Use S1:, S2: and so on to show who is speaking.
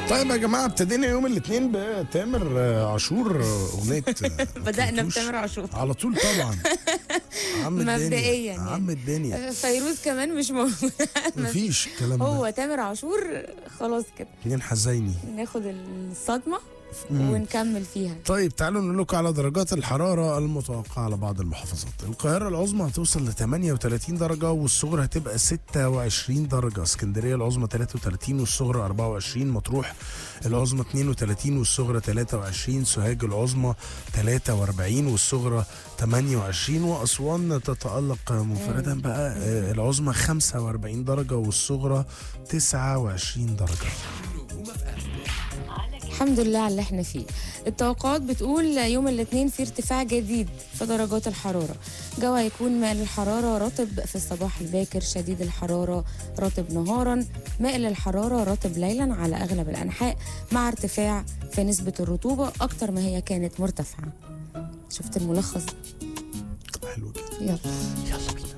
S1: طيب يا جماعه ابتدينا يوم الاثنين بتامر آه، عاشور آه، اغنيه آه، ما
S2: بدأنا
S1: كنتوش.
S2: بتامر عاشور
S1: على طول طبعا عم الدنيا
S2: مبدئيا يعني.
S1: عم الدنيا
S2: فيروز كمان مش موجود
S1: مفيش الكلام ده
S2: هو تامر عاشور خلاص كده
S1: اتنين حزيني
S2: ناخد الصدمة ونكمل فيها
S1: طيب تعالوا نقول لكم على درجات الحرارة المتوقعة على بعض المحافظات القاهرة العظمى هتوصل ل 38 درجة والصغرى هتبقى 26 درجة اسكندرية العظمى 33 والصغرى 24 مطروح العظمى 32 والصغرى 23 سوهاج العظمى 43 والصغرى 28 وأسوان تتألق منفردا بقى آه، العظمى 45 درجة والصغرى 29 درجة
S2: الحمد لله على اللي احنا فيه التوقعات بتقول يوم الاثنين في ارتفاع جديد في درجات الحرارة جو هيكون مائل الحرارة رطب في الصباح الباكر شديد الحرارة رطب نهارا مائل الحرارة رطب ليلا على أغلب الأنحاء مع ارتفاع في نسبة الرطوبة أكتر ما هي كانت مرتفعة شفت الملخص
S1: حلو كده
S2: يلا
S1: يلا بينا